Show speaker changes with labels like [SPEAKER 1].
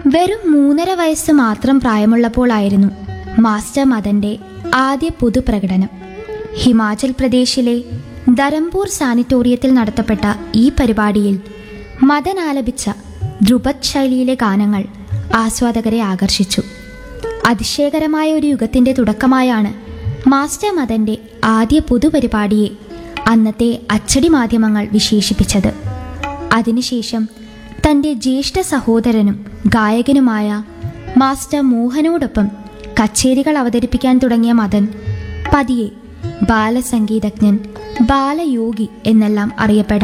[SPEAKER 1] വെറും മൂന്നര വയസ്സ് മാത്രം പ്രായമുള്ളപ്പോഴായിരുന്നു മാസ്റ്റർ മദന്റെ ആദ്യ പൊതുപ്രകടനം ഹിമാചൽ പ്രദേശിലെ ധരംപൂർ സാനിറ്റോറിയത്തിൽ നടത്തപ്പെട്ട ഈ പരിപാടിയിൽ മദൻ ആലപിച്ച ധ്രുപദ് ശൈലിയിലെ ഗാനങ്ങൾ ആസ്വാദകരെ ആകർഷിച്ചു അതിശയകരമായ ഒരു യുഗത്തിന്റെ തുടക്കമായാണ് മാസ്റ്റർ മദന്റെ ആദ്യ പൊതുപരിപാടിയെ അന്നത്തെ അച്ചടി മാധ്യമങ്ങൾ വിശേഷിപ്പിച്ചത് അതിനുശേഷം തൻ്റെ ജ്യേഷ്ഠ സഹോദരനും ഗായകനുമായ മാസ്റ്റർ മോഹനോടൊപ്പം കച്ചേരികൾ അവതരിപ്പിക്കാൻ തുടങ്ങിയ മദൻ പതിയെ ബാലസംഗീതജ്ഞൻ ബാലയോഗി എന്നെല്ലാം അറിയപ്പെടാൻ